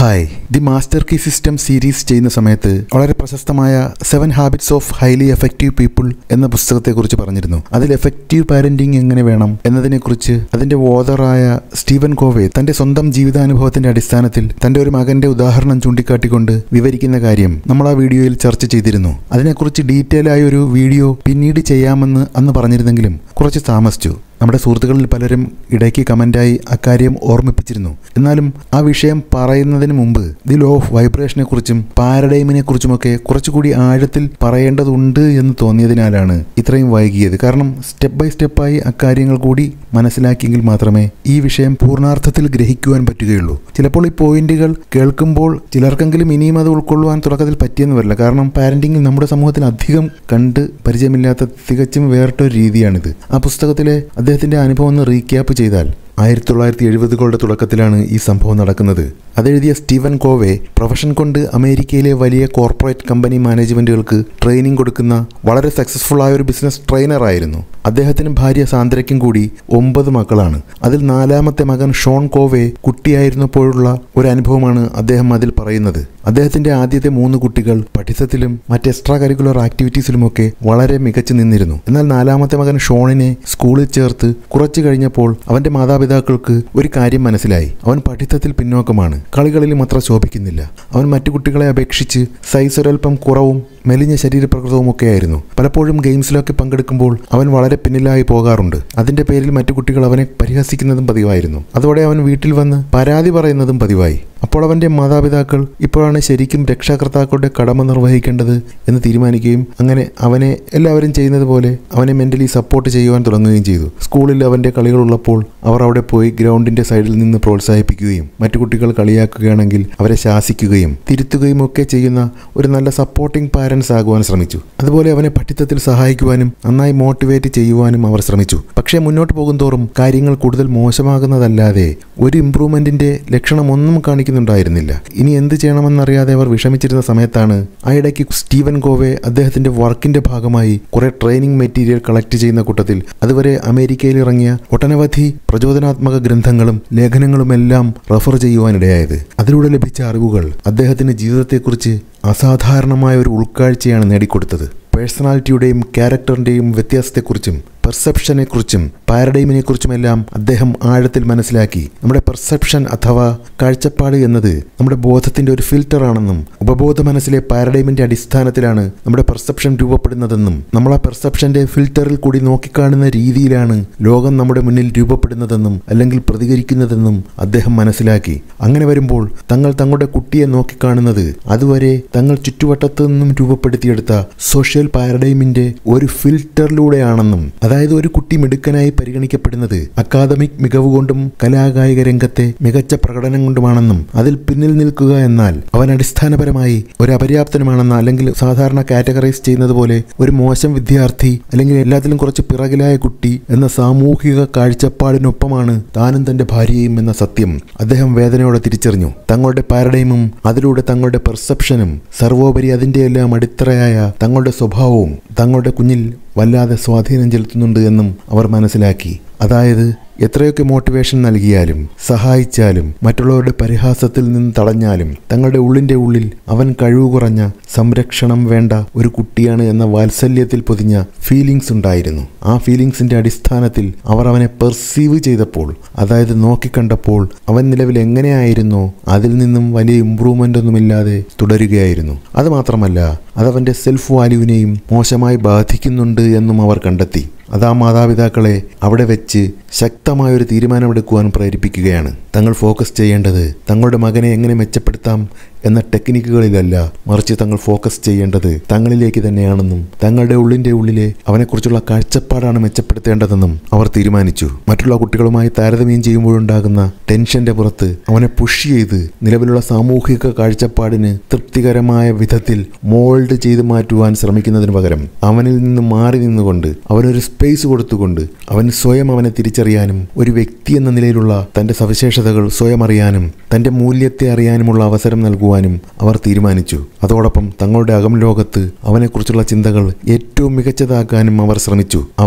hi the master key system series ചെയ്യുന്ന സമയത്ത് വളരെ പ്രശസ്തമായ seven habits of highly effective people എന്ന പുസ്തകത്തെക്കുറിച്ച് പറഞ്ഞിരുന്നു അതിൽ എഫക്റ്റീവ് പാരന്റിങ് എങ്ങനെ വേണം എന്നതിനെക്കുറിച്ച് അതിന്റെ ഓതറായ സ്റ്റീവൻ കോവെ തന്റെ സ്വന്തം ജീവിതാനുഭവത്തിന്റെ അടിസ്ഥാനത്തിൽ തന്റെ ഒരു മകന്റെ ഉദാഹരണം ചൂണ്ടിക്കാട്ടിക്കൊണ്ട് വിവരിക്കുന്ന കാര്യം നമ്മൾ ആ വീഡിയോയിൽ ചർച്ച ചെയ്തിരുന്നു അതിനെക്കുറിച്ച് ഡീറ്റെയിൽ ആയ ഒരു വീഡിയോ പിന്നീട് ചെയ്യാമെന്ന് അന്ന് പറഞ്ഞിരുന്നെങ്കിലും കുറച്ച് താമസിച്ചു നമ്മുടെ സുഹൃത്തുക്കളിൽ പലരും ഇടയ്ക്ക് കമൻ്റായി അക്കാര്യം ഓർമ്മിപ്പിച്ചിരുന്നു എന്നാലും ആ വിഷയം പറയുന്നതിന് മുമ്പ് ദി ലോ ഓഫ് വൈബ്രേഷനെ കുറിച്ചും പാരഡൈമിനെ കുറിച്ചുമൊക്കെ കുറച്ചുകൂടി ആഴത്തിൽ പറയേണ്ടതുണ്ട് എന്ന് തോന്നിയതിനാലാണ് ഇത്രയും വൈകിയത് കാരണം സ്റ്റെപ്പ് ബൈ സ്റ്റെപ്പായി അക്കാര്യങ്ങൾ കൂടി മനസ്സിലാക്കിയെങ്കിൽ മാത്രമേ ഈ വിഷയം പൂർണ്ണാർത്ഥത്തിൽ ഗ്രഹിക്കുവാൻ പറ്റുകയുള്ളൂ ചിലപ്പോൾ ഈ പോയിന്റുകൾ കേൾക്കുമ്പോൾ ചിലർക്കെങ്കിലും ഇനിയും അത് ഉൾക്കൊള്ളുവാൻ തുടക്കത്തിൽ പറ്റിയെന്ന് വരില്ല കാരണം പാരന്റിങ്ങിൽ നമ്മുടെ സമൂഹത്തിൽ അധികം കണ്ട് പരിചയമില്ലാത്ത തികച്ചും വേറിട്ടൊരു രീതിയാണിത് ആ പുസ്തകത്തിലെ അദ്ദേഹത്തിന്റെ അനുഭവം ഒന്ന് റീക്യാപ്പ് ചെയ്താൽ ആയിരത്തി തൊള്ളായിരത്തി എഴുപതുകളുടെ തുടക്കത്തിലാണ് ഈ സംഭവം നടക്കുന്നത് അതെഴുതിയ സ്റ്റീവൻ കോവെ പ്രൊഫഷൻ കൊണ്ട് അമേരിക്കയിലെ വലിയ കോർപ്പറേറ്റ് കമ്പനി മാനേജ്മെന്റുകൾക്ക് ട്രെയിനിങ് കൊടുക്കുന്ന വളരെ സക്സസ്ഫുൾ ആയ ഒരു ബിസിനസ് ട്രെയിനർ ആയിരുന്നു അദ്ദേഹത്തിന് ഭാര്യ സാന്ദ്രയ്ക്കും കൂടി ഒമ്പത് മക്കളാണ് അതിൽ നാലാമത്തെ മകൻ ഷോൺ കോവെ കുട്ടിയായിരുന്നപ്പോഴുള്ള ഒരു അനുഭവമാണ് അദ്ദേഹം അതിൽ പറയുന്നത് അദ്ദേഹത്തിന്റെ ആദ്യത്തെ മൂന്ന് കുട്ടികൾ പഠിത്തത്തിലും മറ്റ് എക്സ്ട്രാ കരിക്കുലർ ആക്ടിവിറ്റീസിലുമൊക്കെ വളരെ മികച്ചു നിന്നിരുന്നു എന്നാൽ നാലാമത്തെ മകൻ ഷോണിനെ സ്കൂളിൽ ചേർത്ത് കുറച്ചു കഴിഞ്ഞപ്പോൾ അവന്റെ മാതാപിതാക്കൾക്ക് ഒരു കാര്യം മനസ്സിലായി അവൻ പഠിത്തത്തിൽ പിന്നോക്കമാണ് കളികളിലും അത്ര ശോഭിക്കുന്നില്ല അവൻ മറ്റു കുട്ടികളെ അപേക്ഷിച്ച് സൈസ് ഒരൽപ്പം കുറവും മെലിഞ്ഞ ശരീരപ്രകൃതവും ഒക്കെ ആയിരുന്നു പലപ്പോഴും ഗെയിംസിലൊക്കെ പങ്കെടുക്കുമ്പോൾ അവൻ വളരെ പിന്നിലായി പോകാറുണ്ട് അതിന്റെ പേരിൽ മറ്റു കുട്ടികൾ അവനെ പരിഹസിക്കുന്നതും പതിവായിരുന്നു അതോടെ അവൻ വീട്ടിൽ വന്ന് പരാതി പറയുന്നതും പതിവായി അപ്പോൾ അവന്റെ മാതാപിതാക്കൾ ഇപ്പോഴാണ് ശരിക്കും രക്ഷാകർത്താക്കളുടെ കടമ നിർവഹിക്കേണ്ടത് എന്ന് തീരുമാനിക്കുകയും അങ്ങനെ അവനെ എല്ലാവരും ചെയ്യുന്നത് പോലെ അവനെ മെന്റലി സപ്പോർട്ട് ചെയ്യുവാൻ തുടങ്ങുകയും ചെയ്തു സ്കൂളിൽ അവന്റെ കളികളുള്ളപ്പോൾ അവർ അവിടെ പോയി ഗ്രൗണ്ടിന്റെ സൈഡിൽ നിന്ന് പ്രോത്സാഹിപ്പിക്കുകയും മറ്റു കുട്ടികൾ കളിയാക്കുകയാണെങ്കിൽ അവരെ ശാസിക്കുകയും തിരുത്തുകയും ഒക്കെ ചെയ്യുന്ന ഒരു നല്ല സപ്പോർട്ടിംഗ് പാരൻസ് ആകുവാൻ ശ്രമിച്ചു അതുപോലെ അവനെ പഠിത്തത്തിൽ സഹായിക്കുവാനും നന്നായി മോട്ടിവേറ്റ് ചെയ്യുവാനും അവർ ശ്രമിച്ചു പക്ഷേ മുന്നോട്ട് പോകുന്തോറും കാര്യങ്ങൾ കൂടുതൽ മോശമാകുന്നതല്ലാതെ ഒരു ഇമ്പ്രൂവ്മെന്റിന്റെ ലക്ഷണമൊന്നും കാണിക്കുന്നുണ്ടായിരുന്നില്ല ഇനി എന്ത് ചെയ്യണമെന്നറിയാതെ അവർ വിഷമിച്ചിരുന്ന സമയത്താണ് ആ ഇടയ്ക്ക് സ്റ്റീവൻ കോവെ അദ്ദേഹത്തിന്റെ വർക്കിന്റെ ഭാഗമായി കുറെ ട്രെയിനിങ് മെറ്റീരിയൽ കളക്ട് ചെയ്യുന്ന കൂട്ടത്തിൽ അതുവരെ അമേരിക്കയിൽ ഇറങ്ങിയ ഒട്ടനവധി പ്രചോദനാത്മക ഗ്രന്ഥങ്ങളും ലേഖനങ്ങളുമെല്ലാം റെഫർ ചെയ്യുവാനിടയായത് അതിലൂടെ ലഭിച്ച അറിവുകൾ അദ്ദേഹത്തിന്റെ ജീവിതത്തെക്കുറിച്ച് അസാധാരണമായ ഒരു ഉൾക്കാഴ്ചയാണ് നേടിക്കൊടുത്തത് പേഴ്സണാലിറ്റിയുടെയും ക്യാരക്ടറിന്റെയും വ്യത്യാസത്തെക്കുറിച്ചും പെർസെപ്ഷനെക്കുറിച്ചും പാരഡൈമിനെക്കുറിച്ചുമെല്ലാം അദ്ദേഹം ആഴത്തിൽ മനസ്സിലാക്കി നമ്മുടെ പെർസെപ്ഷൻ അഥവാ കാഴ്ചപ്പാട് എന്നത് നമ്മുടെ ബോധത്തിന്റെ ഒരു ഫിൽറ്റർ ആണെന്നും ഉപബോധ മനസ്സിലെ പാരഡൈമിന്റെ അടിസ്ഥാനത്തിലാണ് നമ്മുടെ പെർസെപ്ഷൻ രൂപപ്പെടുന്നതെന്നും നമ്മൾ ആ പെർസെപ്ഷന്റെ ഫിൽറ്ററിൽ കൂടി നോക്കിക്കാണുന്ന രീതിയിലാണ് ലോകം നമ്മുടെ മുന്നിൽ രൂപപ്പെടുന്നതെന്നും അല്ലെങ്കിൽ പ്രതികരിക്കുന്നതെന്നും അദ്ദേഹം മനസ്സിലാക്കി അങ്ങനെ വരുമ്പോൾ തങ്ങൾ തങ്ങളുടെ കുട്ടിയെ നോക്കിക്കാണുന്നത് അതുവരെ തങ്ങൾ ചുറ്റുവട്ടത്തു നിന്നും രൂപപ്പെടുത്തിയെടുത്ത സോഷ്യൽ പാരഡൈമിന്റെ ഒരു ഫിൽറ്ററിലൂടെയാണെന്നും അതായത് ഒരു കുട്ടി മിടുക്കനായി പരിഗണിക്കപ്പെടുന്നത് അക്കാദമിക് മികവ് കൊണ്ടും കലാകായിക രംഗത്തെ മികച്ച പ്രകടനം കൊണ്ടുമാണെന്നും അതിൽ പിന്നിൽ നിൽക്കുക എന്നാൽ അവൻ അടിസ്ഥാനപരമായി ഒരു അപര്യാപ്തനുമാണെന്ന അല്ലെങ്കിൽ സാധാരണ കാറ്റഗറൈസ് ചെയ്യുന്നത് പോലെ ഒരു മോശം വിദ്യാർത്ഥി അല്ലെങ്കിൽ എല്ലാത്തിലും കുറച്ച് പിറകിലായ കുട്ടി എന്ന സാമൂഹിക കാഴ്ചപ്പാടിനൊപ്പമാണ് താനും തന്റെ ഭാര്യയും എന്ന സത്യം അദ്ദേഹം വേദനയോടെ തിരിച്ചറിഞ്ഞു തങ്ങളുടെ പാരഡൈമും അതിലൂടെ തങ്ങളുടെ പെർസെപ്ഷനും സർവോപരി അതിന്റെ എല്ലാം അടിത്തറയായ തങ്ങളുടെ സ്വഭാവവും തങ്ങളുടെ കുഞ്ഞിൽ വല്ലാതെ സ്വാധീനം ചെലുത്തുന്നുണ്ട് എന്നും അവർ മനസ്സിലാക്കി അതായത് എത്രയൊക്കെ മോട്ടിവേഷൻ നൽകിയാലും സഹായിച്ചാലും മറ്റുള്ളവരുടെ പരിഹാസത്തിൽ നിന്ന് തടഞ്ഞാലും തങ്ങളുടെ ഉള്ളിൻ്റെ ഉള്ളിൽ അവൻ കഴിവ് കുറഞ്ഞ സംരക്ഷണം വേണ്ട ഒരു കുട്ടിയാണ് എന്ന വാത്സല്യത്തിൽ പൊതിഞ്ഞ ഫീലിങ്സ് ഉണ്ടായിരുന്നു ആ ഫീലിങ്സിന്റെ അടിസ്ഥാനത്തിൽ അവർ അവനെ പെർസീവ് ചെയ്തപ്പോൾ അതായത് നോക്കിക്കണ്ടപ്പോൾ അവൻ നിലവിൽ എങ്ങനെയായിരുന്നോ അതിൽ നിന്നും വലിയ ഇമ്പ്രൂവ്മെൻ്റ് ഒന്നുമില്ലാതെ തുടരുകയായിരുന്നു അതുമാത്രമല്ല അതവൻ്റെ സെൽഫ് വാല്യൂവിനെയും മോശമായി ബാധിക്കുന്നുണ്ട് എന്നും അവർ കണ്ടെത്തി അത് ആ മാതാപിതാക്കളെ അവിടെ വെച്ച് ശക്തമായൊരു തീരുമാനമെടുക്കുവാൻ പ്രേരിപ്പിക്കുകയാണ് തങ്ങൾ ഫോക്കസ് ചെയ്യേണ്ടത് തങ്ങളുടെ മകനെ എങ്ങനെ മെച്ചപ്പെടുത്താം എന്ന ടെക്നിക്കുകളിലല്ല മറിച്ച് തങ്ങൾ ഫോക്കസ് ചെയ്യേണ്ടത് തങ്ങളിലേക്ക് തന്നെയാണെന്നും തങ്ങളുടെ ഉള്ളിൻ്റെ ഉള്ളിലെ അവനെക്കുറിച്ചുള്ള കാഴ്ചപ്പാടാണ് മെച്ചപ്പെടുത്തേണ്ടതെന്നും അവർ തീരുമാനിച്ചു മറ്റുള്ള കുട്ടികളുമായി താരതമ്യം ചെയ്യുമ്പോഴുണ്ടാകുന്ന ടെൻഷന്റെ പുറത്ത് അവനെ പുഷ് ചെയ്ത് നിലവിലുള്ള സാമൂഹിക കാഴ്ചപ്പാടിന് തൃപ്തികരമായ വിധത്തിൽ മോൾഡ് ചെയ്ത് മാറ്റുവാൻ ശ്രമിക്കുന്നതിന് പകരം അവനിൽ നിന്ന് മാറി നിന്നുകൊണ്ട് അവനൊരു സ്പേസ് കൊടുത്തുകൊണ്ട് അവൻ സ്വയം അവനെ തിരിച്ചറിയാനും ഒരു വ്യക്തി എന്ന നിലയിലുള്ള തന്റെ സവിശേഷതകൾ സ്വയം അറിയാനും തന്റെ മൂല്യത്തെ അറിയാനുമുള്ള അവസരം നൽകുവാനും അവർ തീരുമാനിച്ചു അതോടൊപ്പം തങ്ങളുടെ അകം ലോകത്ത് അവനെക്കുറിച്ചുള്ള ചിന്തകൾ ഏറ്റവും മികച്ചതാക്കാനും അവർ ശ്രമിച്ചു അവൻ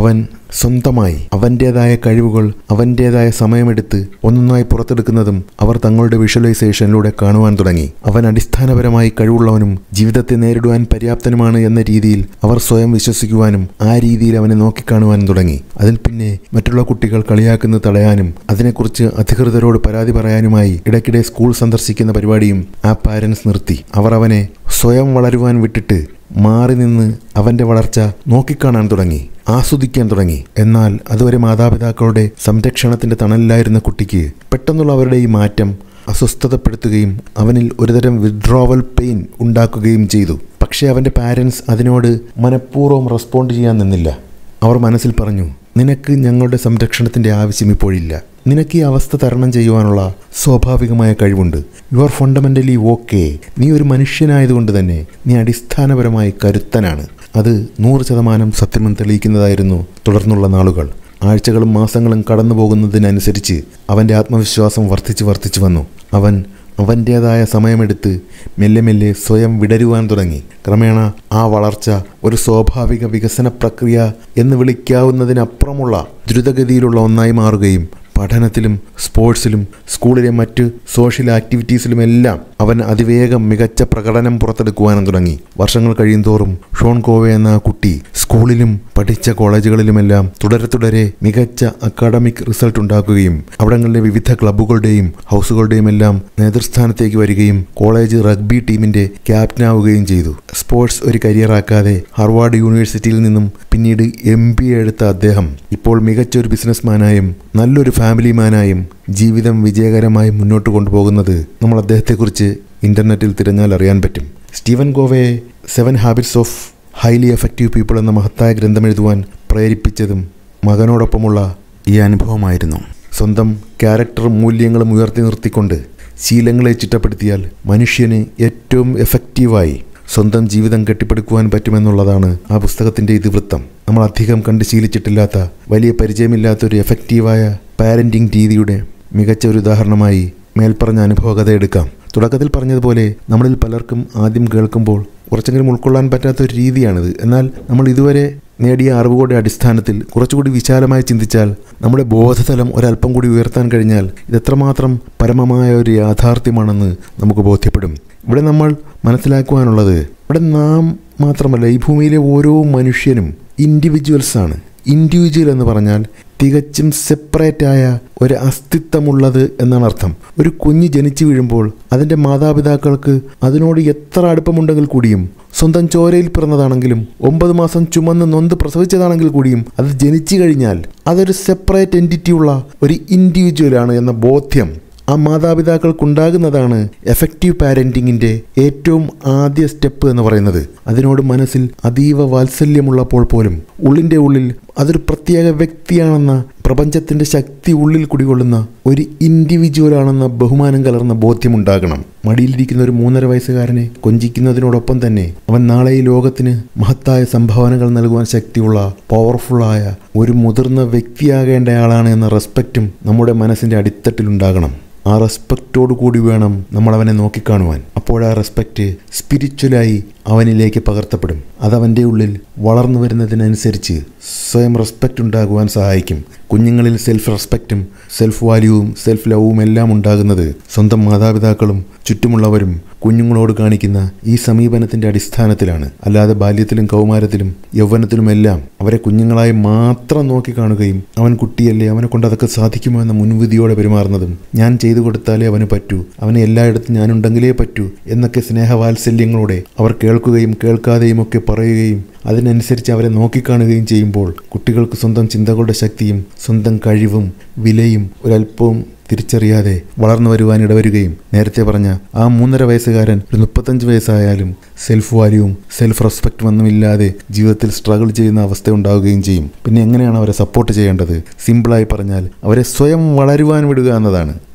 സ്വന്തമായി അവൻ്റേതായ കഴിവുകൾ അവൻ്റേതായ സമയമെടുത്ത് ഒന്നൊന്നായി പുറത്തെടുക്കുന്നതും അവർ തങ്ങളുടെ വിഷ്വലൈസേഷനിലൂടെ കാണുവാൻ തുടങ്ങി അവൻ അടിസ്ഥാനപരമായി കഴിവുള്ളവനും ജീവിതത്തെ നേരിടുവാൻ പര്യാപ്തനുമാണ് എന്ന രീതിയിൽ അവർ സ്വയം വിശ്വസിക്കുവാനും ആ രീതിയിൽ അവനെ നോക്കിക്കാണുവാനും തുടങ്ങി അതിൽ പിന്നെ മറ്റുള്ള കുട്ടികൾ കളിയാക്കുന്നത് തടയാനും അതിനെക്കുറിച്ച് അധികൃതരോട് പരാതി പറയാനുമായി ഇടയ്ക്കിടെ സ്കൂൾ സന്ദർശിക്കുന്ന പരിപാടിയും ആ പാരൻസ് നിർത്തി അവർ അവനെ സ്വയം വളരുവാൻ വിട്ടിട്ട് മാറി നിന്ന് അവന്റെ വളർച്ച നോക്കിക്കാണാൻ തുടങ്ങി ആസ്വദിക്കാൻ തുടങ്ങി എന്നാൽ അതുവരെ മാതാപിതാക്കളുടെ സംരക്ഷണത്തിന്റെ തണലിലായിരുന്ന കുട്ടിക്ക് പെട്ടെന്നുള്ള അവരുടെ ഈ മാറ്റം അസ്വസ്ഥതപ്പെടുത്തുകയും അവനിൽ ഒരുതരം വിഡ്രോവൽ പെയിൻ ഉണ്ടാക്കുകയും ചെയ്തു പക്ഷേ അവന്റെ പാരൻസ് അതിനോട് മനഃപൂർവ്വം റെസ്പോണ്ട് ചെയ്യാൻ നിന്നില്ല അവർ മനസ്സിൽ പറഞ്ഞു നിനക്ക് ഞങ്ങളുടെ സംരക്ഷണത്തിന്റെ ആവശ്യം ഇപ്പോഴില്ല നിനക്ക് ഈ അവസ്ഥ തരണം ചെയ്യുവാനുള്ള സ്വാഭാവികമായ കഴിവുണ്ട് യു ആർ ഫണ്ടമെന്റലി ഓക്കെ നീ ഒരു മനുഷ്യനായതുകൊണ്ട് തന്നെ നീ അടിസ്ഥാനപരമായി കരുത്തനാണ് അത് നൂറ് ശതമാനം സത്യമെന്ന് തെളിയിക്കുന്നതായിരുന്നു തുടർന്നുള്ള നാളുകൾ ആഴ്ചകളും മാസങ്ങളും കടന്നു പോകുന്നതിനനുസരിച്ച് അവൻ്റെ ആത്മവിശ്വാസം വർദ്ധിച്ചു വർദ്ധിച്ചു വന്നു അവൻ അവൻ്റേതായ സമയമെടുത്ത് മെല്ലെ മെല്ലെ സ്വയം വിടരുവാൻ തുടങ്ങി ക്രമേണ ആ വളർച്ച ഒരു സ്വാഭാവിക വികസന പ്രക്രിയ എന്ന് വിളിക്കാവുന്നതിനപ്പുറമുള്ള ദ്രുതഗതിയിലുള്ള ഒന്നായി മാറുകയും പഠനത്തിലും സ്പോർട്സിലും സ്കൂളിലെ മറ്റ് സോഷ്യൽ ആക്ടിവിറ്റീസിലുമെല്ലാം അവൻ അതിവേഗം മികച്ച പ്രകടനം പുറത്തെടുക്കുവാനും തുടങ്ങി വർഷങ്ങൾ കഴിയുന്തോറും ഷോൺ കോവെ എന്ന ആ കുട്ടി സ്കൂളിലും പഠിച്ച കോളേജുകളിലുമെല്ലാം തുടരെ തുടരെ മികച്ച അക്കാഡമിക് റിസൾട്ട് ഉണ്ടാക്കുകയും അവിടങ്ങളിലെ വിവിധ ക്ലബ്ബുകളുടെയും ഹൗസുകളുടെയും എല്ലാം നേതൃസ്ഥാനത്തേക്ക് വരികയും കോളേജ് റഗ്ബി ടീമിന്റെ ക്യാപ്റ്റനാവുകയും ചെയ്തു സ്പോർട്സ് ഒരു കരിയറാക്കാതെ ഹാർവാർഡ് യൂണിവേഴ്സിറ്റിയിൽ നിന്നും പിന്നീട് എം ബി എ എടുത്ത അദ്ദേഹം ഇപ്പോൾ മികച്ച ഒരു ബിസിനസ്മാനായും നല്ലൊരു ഫാമിലി മാനായും ജീവിതം വിജയകരമായി മുന്നോട്ട് കൊണ്ടുപോകുന്നത് നമ്മൾ അദ്ദേഹത്തെക്കുറിച്ച് ഇന്റർനെറ്റിൽ തിരഞ്ഞാൽ അറിയാൻ പറ്റും സ്റ്റീവൻ ഗോവയെ seven habits of highly effective people എന്ന മഹത്തായ ഗ്രന്ഥം എഴുതുവാൻ പ്രേരിപ്പിച്ചതും മകനോടൊപ്പമുള്ള ഈ അനുഭവമായിരുന്നു സ്വന്തം ക്യാരക്ടർ മൂല്യങ്ങളും ഉയർത്തി നിർത്തിക്കൊണ്ട് ശീലങ്ങളെ ചിട്ടപ്പെടുത്തിയാൽ മനുഷ്യന് ഏറ്റവും എഫക്റ്റീവായി സ്വന്തം ജീവിതം കെട്ടിപ്പടുക്കുവാൻ പറ്റുമെന്നുള്ളതാണ് ആ പുസ്തകത്തിൻ്റെ ഇതിവൃത്തം നമ്മൾ അധികം കണ്ട് ശീലിച്ചിട്ടില്ലാത്ത വലിയ പരിചയമില്ലാത്ത ഒരു എഫക്റ്റീവായ പാരൻറ്റിംഗ് രീതിയുടെ മികച്ച ഒരു ഉദാഹരണമായി മേൽപ്പറഞ്ഞ അനുഭവകഥ എടുക്കാം തുടക്കത്തിൽ പറഞ്ഞതുപോലെ നമ്മളിൽ പലർക്കും ആദ്യം കേൾക്കുമ്പോൾ കുറച്ചെങ്കിലും ഉൾക്കൊള്ളാൻ പറ്റാത്ത ഒരു രീതിയാണിത് എന്നാൽ നമ്മൾ ഇതുവരെ നേടിയ അറിവുകളുടെ അടിസ്ഥാനത്തിൽ കുറച്ചുകൂടി വിശാലമായി ചിന്തിച്ചാൽ നമ്മുടെ ബോധതലം ഒരല്പം കൂടി ഉയർത്താൻ കഴിഞ്ഞാൽ ഇതെത്രമാത്രം പരമമായ ഒരു യാഥാർത്ഥ്യമാണെന്ന് നമുക്ക് ബോധ്യപ്പെടും ഇവിടെ നമ്മൾ മനസ്സിലാക്കുവാനുള്ളത് ഇവിടെ നാം മാത്രമല്ല ഈ ഭൂമിയിലെ ഓരോ മനുഷ്യനും ഇൻഡിവിജ്വൽസ് ആണ് ഇൻഡിവിജ്വൽ എന്ന് പറഞ്ഞാൽ തികച്ചും സെപ്പറേറ്റായ ഒരു അസ്തിത്വമുള്ളത് എന്നാണ് അർത്ഥം ഒരു കുഞ്ഞ് ജനിച്ചു വീഴുമ്പോൾ അതിൻ്റെ മാതാപിതാക്കൾക്ക് അതിനോട് എത്ര അടുപ്പമുണ്ടെങ്കിൽ കൂടിയും സ്വന്തം ചോരയിൽ പിറന്നതാണെങ്കിലും ഒമ്പത് മാസം ചുമന്ന് നൊന്ത് പ്രസവിച്ചതാണെങ്കിൽ കൂടിയും അത് ജനിച്ചു കഴിഞ്ഞാൽ അതൊരു സെപ്പറേറ്റ് എൻറ്റിറ്റി ഉള്ള ഒരു ഇൻഡിവിജ്വലാണ് എന്ന ബോധ്യം ആ മാതാപിതാക്കൾക്കുണ്ടാകുന്നതാണ് എഫക്റ്റീവ് പാരൻറ്റിങ്ങിൻ്റെ ഏറ്റവും ആദ്യ സ്റ്റെപ്പ് എന്ന് പറയുന്നത് അതിനോട് മനസ്സിൽ അതീവ വാത്സല്യമുള്ളപ്പോൾ പോലും ഉള്ളിൻ്റെ ഉള്ളിൽ അതൊരു പ്രത്യേക വ്യക്തിയാണെന്ന പ്രപഞ്ചത്തിൻ്റെ ശക്തി ഉള്ളിൽ കുടികൊള്ളുന്ന ഒരു ഇൻഡിവിജ്വലാണെന്ന ബഹുമാനം കലർന്ന ബോധ്യമുണ്ടാകണം മടിയിലിരിക്കുന്ന ഒരു മൂന്നര വയസ്സുകാരനെ കൊഞ്ചിക്കുന്നതിനോടൊപ്പം തന്നെ അവൻ നാളെ ഈ ലോകത്തിന് മഹത്തായ സംഭാവനകൾ നൽകുവാൻ ശക്തിയുള്ള പവർഫുള്ളായ ഒരു മുതിർന്ന വ്യക്തിയാകേണ്ടയാളാണ് എന്ന റെസ്പെക്റ്റും നമ്മുടെ മനസ്സിൻ്റെ അടിത്തട്ടിലുണ്ടാകണം ആ റെസ്പെക്റ്റോടു കൂടി വേണം നമ്മൾ അവനെ നോക്കിക്കാണുവാൻ അപ്പോൾ ആ റെസ്പെക്റ്റ് സ്പിരിച്വലായി അവനിലേക്ക് പകർത്തപ്പെടും അതവൻ്റെ ഉള്ളിൽ വളർന്നു വരുന്നതിനനുസരിച്ച് സ്വയം റെസ്പെക്റ്റ് ഉണ്ടാകുവാൻ സഹായിക്കും കുഞ്ഞുങ്ങളിൽ സെൽഫ് റെസ്പെക്റ്റും സെൽഫ് വാല്യൂവും സെൽഫ് ലവും എല്ലാം ഉണ്ടാകുന്നത് സ്വന്തം മാതാപിതാക്കളും ചുറ്റുമുള്ളവരും കുഞ്ഞുങ്ങളോട് കാണിക്കുന്ന ഈ സമീപനത്തിന്റെ അടിസ്ഥാനത്തിലാണ് അല്ലാതെ ബാല്യത്തിലും കൗമാരത്തിലും യൗവനത്തിലുമെല്ലാം അവരെ കുഞ്ഞുങ്ങളായി മാത്രം നോക്കി കാണുകയും അവൻ കുട്ടിയല്ലേ അവനെ കൊണ്ട് അതൊക്കെ സാധിക്കുമോ എന്ന മുൻവിധിയോടെ പെരുമാറുന്നതും ഞാൻ ചെയ്തു കൊടുത്താലേ അവന് പറ്റൂ അവന് എല്ലായിടത്തും ഞാനുണ്ടെങ്കിലേ പറ്റൂ എന്നൊക്കെ സ്നേഹവാത്സല്യങ്ങളോടെ അവർ കേൾക്കുകയും കേൾക്കാതെയും ഒക്കെ പറയുകയും അതിനനുസരിച്ച് അവരെ നോക്കിക്കാണുകയും ചെയ്യുമ്പോൾ കുട്ടികൾക്ക് സ്വന്തം ചിന്തകളുടെ ശക്തിയും സ്വന്തം കഴിവും വിലയും ഒരല്പവും തിരിച്ചറിയാതെ വളർന്നു വരുവാൻ ഇടവരുകയും നേരത്തെ പറഞ്ഞ ആ മൂന്നര വയസ്സുകാരൻ ഒരു മുപ്പത്തഞ്ച് വയസ്സായാലും സെൽഫ് വാല്യൂവും സെൽഫ് റെസ്പെക്റ്റും ഒന്നുമില്ലാതെ ജീവിതത്തിൽ സ്ട്രഗിൾ ചെയ്യുന്ന അവസ്ഥ ഉണ്ടാവുകയും ചെയ്യും പിന്നെ എങ്ങനെയാണ് അവരെ സപ്പോർട്ട് ചെയ്യേണ്ടത് സിമ്പിളായി പറഞ്ഞാൽ അവരെ സ്വയം വളരുവാൻ വിടുക എന്നതാണ്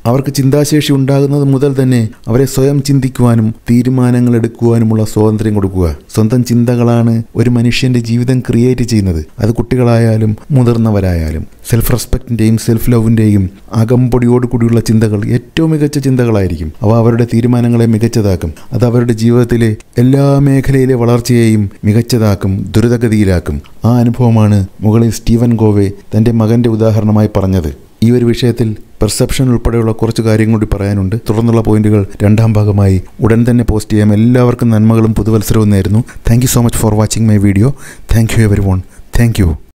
അവർക്ക് ചിന്താശേഷി ഉണ്ടാകുന്നത് മുതൽ തന്നെ അവരെ സ്വയം ചിന്തിക്കുവാനും തീരുമാനങ്ങൾ എടുക്കുവാനുമുള്ള സ്വാതന്ത്ര്യം കൊടുക്കുക സ്വന്തം ചിന്തകളാണ് ഒരു മനുഷ്യന്റെ ജീവിതം ക്രിയേറ്റ് ചെയ്യുന്നത് അത് കുട്ടികളായാലും മുതിർന്നവരായാലും സെൽഫ് റെസ്പെക്റ്റിന്റെയും സെൽഫ് ലവിന്റെയും അകമ്പൊടിയോട് കൂടിയുള്ള ചിന്തകൾ ഏറ്റവും മികച്ച ചിന്തകളായിരിക്കും അവ അവരുടെ തീരുമാനങ്ങളെ മികച്ചതാക്കും അത് അവരുടെ ജീവിതത്തിലെ എല്ലാ മേഖലയിലെ വളർച്ചയെയും മികച്ചതാക്കും ദുരിതഗതിയിലാക്കും ആ അനുഭവമാണ് മുകളിൽ സ്റ്റീവൻ ഗോവെ തന്റെ മകന്റെ ഉദാഹരണമായി പറഞ്ഞത് ഈ ഒരു വിഷയത്തിൽ പെർസെപ്ഷൻ ഉൾപ്പെടെയുള്ള കുറച്ച് കാര്യം കൂടി പറയാനുണ്ട് തുടർന്നുള്ള പോയിന്റുകൾ രണ്ടാം ഭാഗമായി ഉടൻ തന്നെ പോസ്റ്റ് ചെയ്യാം എല്ലാവർക്കും നന്മകളും പുതുവത്സരവും നേരുന്നു thank you so much for watching my video thank you everyone thank U